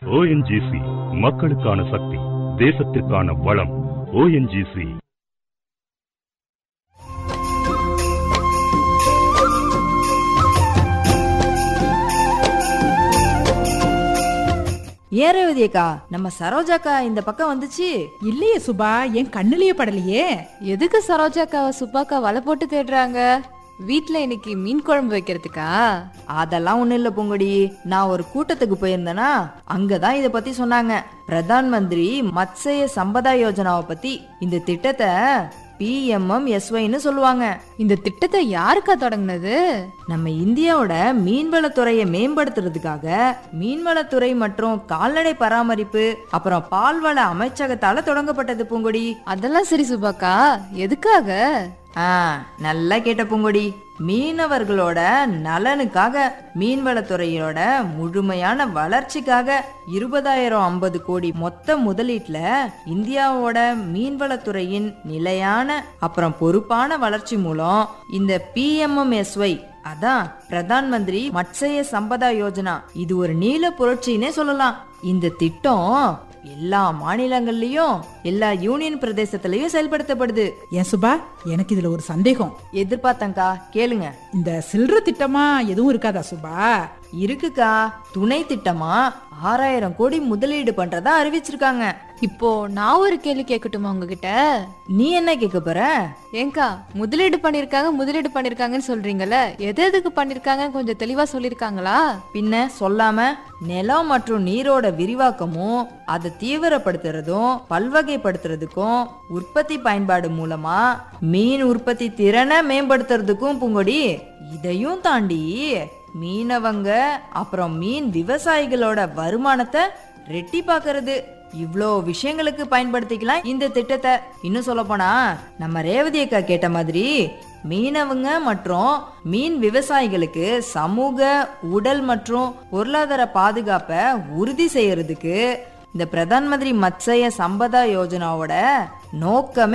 ONGC மக்களுக்கான சக்தி தேசத்திற்கான வளம் ONGC ஏன் ரேவதி அக்கா நம்ம சரோஜாக்கா இந்த பக்கம் வந்துச்சு இல்லையே சுபா என் கண்ணுலயே படலையே எதுக்கு சரோஜாக்காவை சுப்பாக்கா வலை போட்டு தேடுறாங்க வீட்ல இன்னைக்கு மீன் குழம்பு வைக்கிறதுக்கா அதெல்லாம் ஒண்ணும் இல்ல பொங்கடி நான் ஒரு கூட்டத்துக்கு போயிருந்தேனா அங்கதான் இத பத்தி சொன்னாங்க பிரதான் மந்திரி மத்ஸ்ய சம்பதா யோஜனாவை பத்தி இந்த திட்டத்தை பிஎம்எம் எஸ்ஒய்னு சொல்லுவாங்க இந்த திட்டத்தை யாருக்கா தொடங்குனது நம்ம இந்தியாவோட மீன்வளத்துறையை மேம்படுத்துறதுக்காக மீன்வளத்துறை மற்றும் கால்நடை பராமரிப்பு அப்புறம் பால்வள அமைச்சகத்தால தொடங்கப்பட்டது பூங்கொடி அதெல்லாம் சரி சுபாக்கா எதுக்காக ஆ நல்லா கேட்ட பூங்கொடி மீனவர்களோட நலனுக்காக மீன்வளத்துறையோட முழுமையான வளர்ச்சிக்காக இருபதாயிரம் ஐம்பது கோடி மொத்த முதலீட்டுல இந்தியாவோட மீன்வளத்துறையின் நிலையான அப்புறம் பொறுப்பான வளர்ச்சி மூலம் இந்த பிஎம்எம்எஸ்ஒய் அதான் பிரதான் மந்திரி மத்ஸ்ய சம்பதா யோஜனா இது ஒரு நீல புரட்சின்னே சொல்லலாம் இந்த திட்டம் எல்லா மாநிலங்கள்லயும் எல்லா யூனியன் பிரதேசத்திலயும் செயல்படுத்தப்படுது ஏன் சுபா எனக்கு இதுல ஒரு சந்தேகம் எதிர்பார்த்தங்கா கேளுங்க இந்த சில்லற திட்டமா எதுவும் இருக்காதா சுபா இருக்குக்கா துணை திட்டமா ஆறாயிரம் கோடி முதலீடு பண்றதா அறிவிச்சிருக்காங்க இப்போ நான் ஒரு கேள்வி கேட்கட்டுமா உங்ககிட்ட நீ என்ன கேட்க போற ஏங்கா முதலீடு பண்ணிருக்காங்க முதலீடு பண்ணிருக்காங்கன்னு சொல்றீங்கல்ல எது எதுக்கு பண்ணிருக்காங்கன்னு கொஞ்சம் தெளிவா சொல்லிருக்காங்களா பின்ன சொல்லாம நிலம் மற்றும் நீரோட விரிவாக்கமும் அதை தீவிரப்படுத்துறதும் பல்வகைப்படுத்துறதுக்கும் உற்பத்தி பயன்பாடு மூலமா மீன் உற்பத்தி திறனை மேம்படுத்துறதுக்கும் பூங்கொடி இதையும் தாண்டி மீனவங்க அப்புறம் மீன் விவசாயிகளோட வருமானத்தை ரெட்டிப்பாக்குறது இவ்ளோ விஷயங்களுக்கு பயன்படுத்திக்கலாம் இந்த திட்டத்தை இன்னும் சொல்ல போனா நம்ம ரேவதி அக்கா கேட்ட மாதிரி மீனவங்க மற்றும் மீன் விவசாயிகளுக்கு சமூக உடல் மற்றும் பொருளாதார பாதுகாப்பை உறுதி செய்யறதுக்கு இந்த பிரதான் மந்திரி மத்ஸ்ய சம்பதா யோஜனாவோட நோக்கமே